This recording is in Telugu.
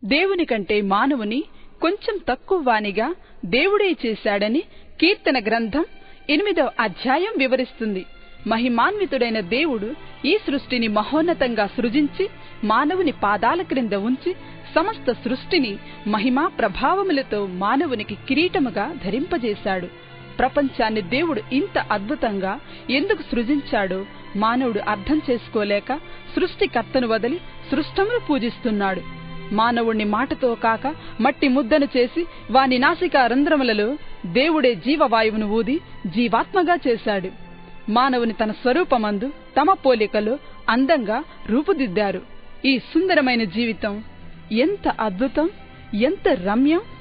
దేవుని కంటే మానవుని కొంచెం తక్కువ వానిగా దేవుడే చేశాడని కీర్తన గ్రంథం ఎనిమిదవ అధ్యాయం వివరిస్తుంది మహిమాన్వితుడైన దేవుడు ఈ సృష్టిని మహోన్నతంగా సృజించి మానవుని పాదాల క్రింద ఉంచి సమస్త సృష్టిని మహిమా ప్రభావములతో మానవునికి కిరీటముగా ధరింపజేశాడు ప్రపంచాన్ని దేవుడు ఇంత అద్భుతంగా ఎందుకు సృజించాడో మానవుడు అర్థం చేసుకోలేక సృష్టికర్తను వదిలి సృష్టమును పూజిస్తున్నాడు మానవుణ్ణి మాటతో కాక మట్టి ముద్దను చేసి వాని నాసికా రంధ్రములలో దేవుడే జీవవాయువును ఊది జీవాత్మగా చేశాడు మానవుని తన స్వరూపమందు తమ పోలికలో అందంగా రూపుదిద్దారు ఈ సుందరమైన జీవితం ఎంత అద్భుతం ఎంత రమ్యం